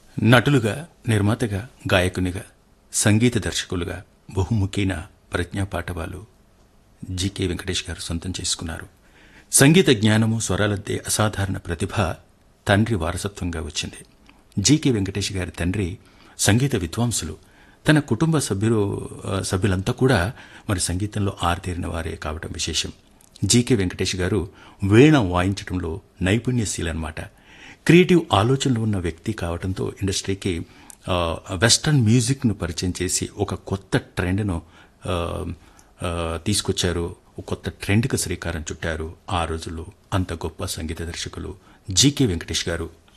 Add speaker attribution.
Speaker 1: నటులుగా నిర్మాతగా గాయకునిగా సంగీత దర్శకులుగా బహుముఖీన ప్రజ్ఞా పాఠవాలు జీకే వెంకటేష్ గారు సొంతం చేసుకున్నారు సంగీత జ్ఞానము స్వరాలద్దే అసాధారణ ప్రతిభ తండ్రి వారసత్వంగా వచ్చింది జీకే వెంకటేష్ గారి తండ్రి సంగీత విద్వాంసులు తన కుటుంబ సభ్యులు ఆ, సభ్యులంతా కూడా మరి సంగీతంలో ఆరితేరిన వారే కావటం విశేషం జీకే వెంకటేష్ గారు వీణ వాయించడంలో నైపుణ్యశీలన్నమాట క్రియేటివ్ ఆలోచనలు ఉన్న వ్యక్తి కావడంతో ఇండస్ట్రీకి ఆ, వెస్టర్న్ మ్యూజిక్ను పరిచయం చేసి ఒక కొత్త ట్రెండ్ను ఆ, ఆ, తీసుకొచ్చారు ఒక కొత్త ట్రెండ్కి శ్రీకారం చుట్టారు ఆ రోజుల్లో అంత గొప్ప సంగీత దర్శకులు జీకే వెంకటేష్ గారు